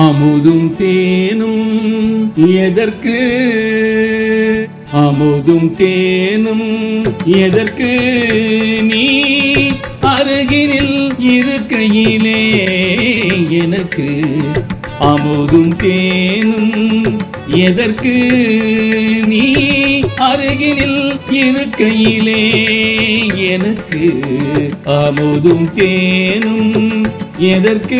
அமுதும் தேனும் எதற்கு அமுதும் தேனும் எதற்கு நீ அருகினில் இருக்கையிலே எனக்கு அமுதும் தேனும் எதற்கு நீ அருகினில் இருக்கையிலே எனக்கு அமுதும் தேனும் எதற்கு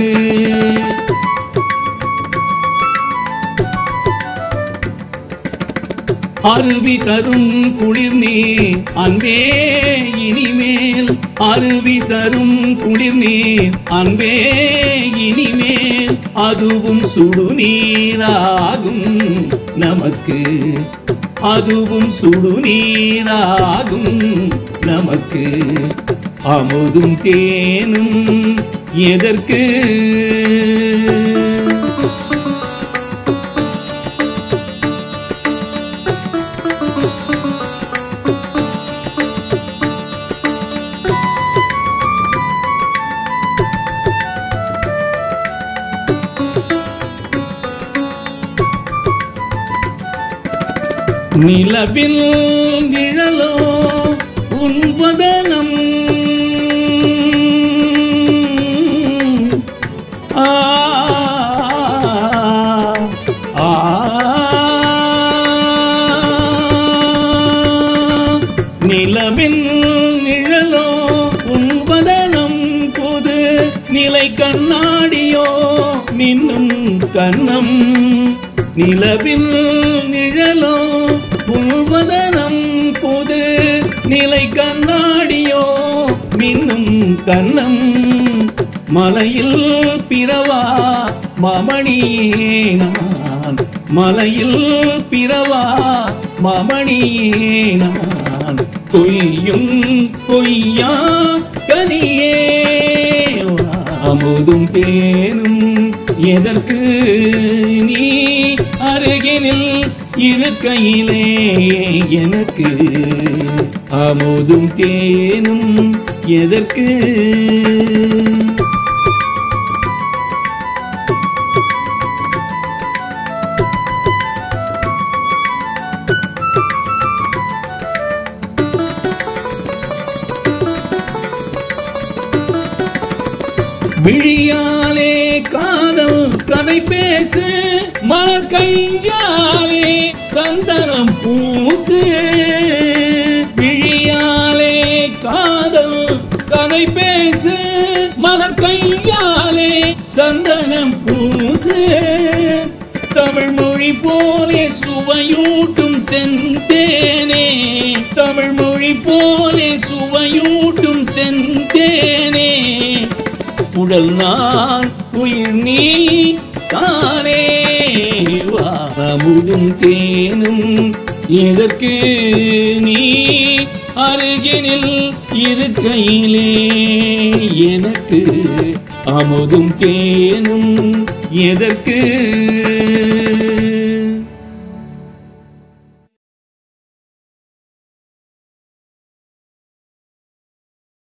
அருவி தரும் குளிர் நீர் அன்பே இனிமேல் அருவி தரும் குளிர் நீர் அன்பே இனிமேல் அதுவும் சுடுநீராகும் நமக்கு அதுவும் சுடுநீராகும் நமக்கு அமுதும் தேனும் எதற்கு நிலவில் நிழலோ உன்பதனம் ஆ ஆ நிலவின் நிழலோ உன்பதனம் புது நிலை கண்ணாடியோ மின்னும் கண்ணம் நிலவில் நிழலோ உள்வதனம் புது நிலை கண்ணாடியோ மின்னும் கண்ணம் மலையில் பிறவா மமணியே நான் மலையில் பிறவா மமணியே நான் கொய்யும் கொய்யா கனியே அமுதும் தேனும் எதற்கு நீ அருகினில் இருக்கையிலே எனக்கு அமுதும் தேனும் எதற்கு விழியாலே காதல் கதை பேசு மலர் கையாலே சந்தனம் பூசு விழியாலே காதல் கதை பேசு மலர் கையாலே சந்தனம் பூசு தமிழ் மொழி போலே சுவையூட்டும் செந்தேனே தமிழ் மொழி போலே சுவையூட்டும் செந்தேனே உடல் நான் உயிர் நீ தானே வாமுதும் தேனும் எதற்கு நீ அருகினில் இருக்கையிலே எனக்கு அமுதும் தேனும் எதற்கு